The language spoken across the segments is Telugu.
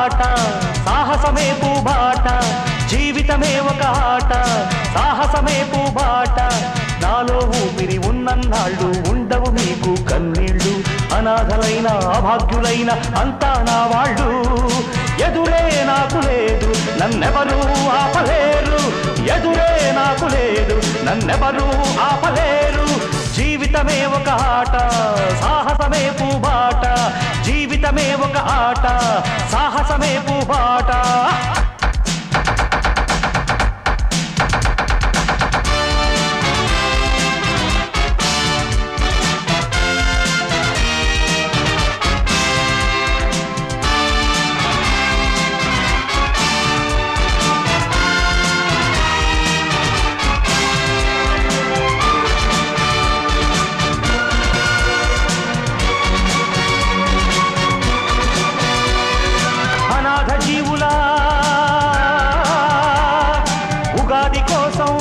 ఆట సాహసమే పూబాట జీవితమే ఒక ఆట సాహసమే పూబాట నాలో ఊపిరి ఉన్నన్నాళ్ళు ఉండవు మీకు కన్నీళ్ళు అనాథలైన అభాగ్యులైన అంతా నా వాళ్ళు ఎదురే నాకు లేదు నన్నెవరూ ఆపలేరు ఎదురే నాకు లేదు నన్నెవరూ ఆపలేరు జీవితమే ఒక ఆట సాహసమే పూబాట జీవితమే ఒక ఆట సాహసమే పూబాట అనాథ జీవుల ఉగాది కోసం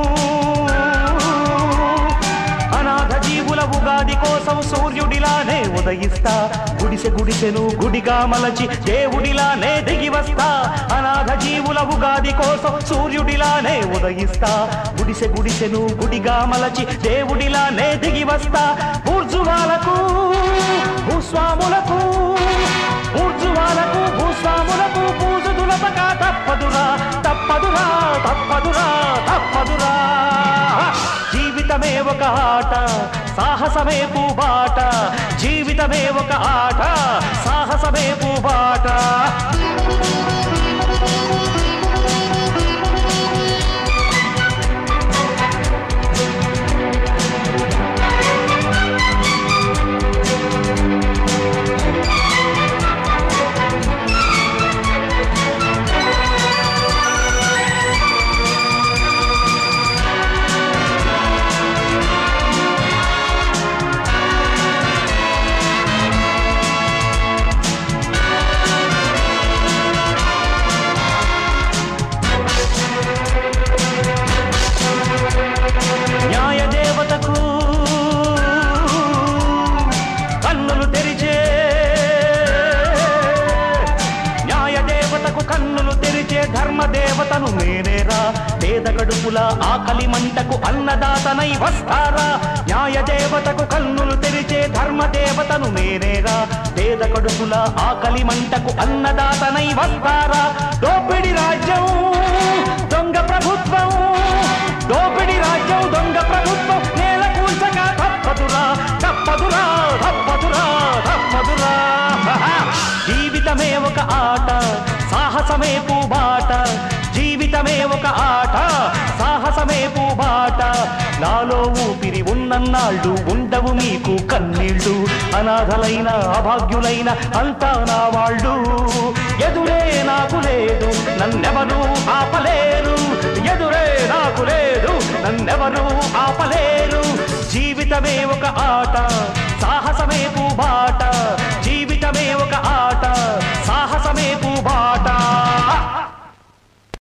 అనాథ జీవుల ఉగాది కోసం సూర్యుడిలానే ఉదయిస్తా గుడిసె గుడిసెను గుడిగా మలచి దేవుడిలానే దిగి వస్తా అనాథ జీవుల ఉగాది కోసం సూర్యుడిలానే ఉదయిస్తా గుడిసె గుడిసెను గుడిగా మలచి దేవుడిలానే దిగి వస్తా ఊర్జువాలకు భూస్వాములకు ఊర్జువాలకు భూస్వాములకు పూజదులపక తప్పదురా తప్పదురా తప్పదురా తప్పదురా జీవితమే ఒక ఆట సాహసమే పూబాట జీవితమే ఒక ఆట సాహసమే పూబాట న్యాయ దేవతకు కన్నులు తెరిచే న్యాయ దేవతకు కన్నులు తెరిచే ధర్మ దేవతను నేనేరా పేద కడుపుల ఆకలి మంటకు అన్నదాతనై వస్తారా న్యాయ దేవతకు కన్నులు తెరిచే ధర్మ దేవతను నేనేరా పేద కడుపుల ఆకలి మంటకు అన్నదాతనై వస్తారా దోపిడి రాజ్యం దొంగ ప్రభుత్వం దోపిడి రాజ్యం దొంగ ప్రభుత్వం నేల కూల్చక తప్పదురా తప్పదురా తప్పదురా తప్పదురా జీవితమే ఒక ఆట సాహసమే పూబాట జీవితమే ఒక ఆట సాహసమే పూబాట నాలో ఊపిరి ఉన్నన్నాళ్ళు ఉండవు మీకు కన్నీళ్ళు అనాథలైన అభాగ్యులైన అంతా నా వాళ్ళు ఎదురే నాకు లేదు నన్నెవరు ఆపలేరు ఎదురే నాకు లేదు నన్నెవరు ఆపలేరు జీవితమే ఒక ఆట సాహసమే పూబాట జీవితమే ఒక ఆట సాహసమే పూబాట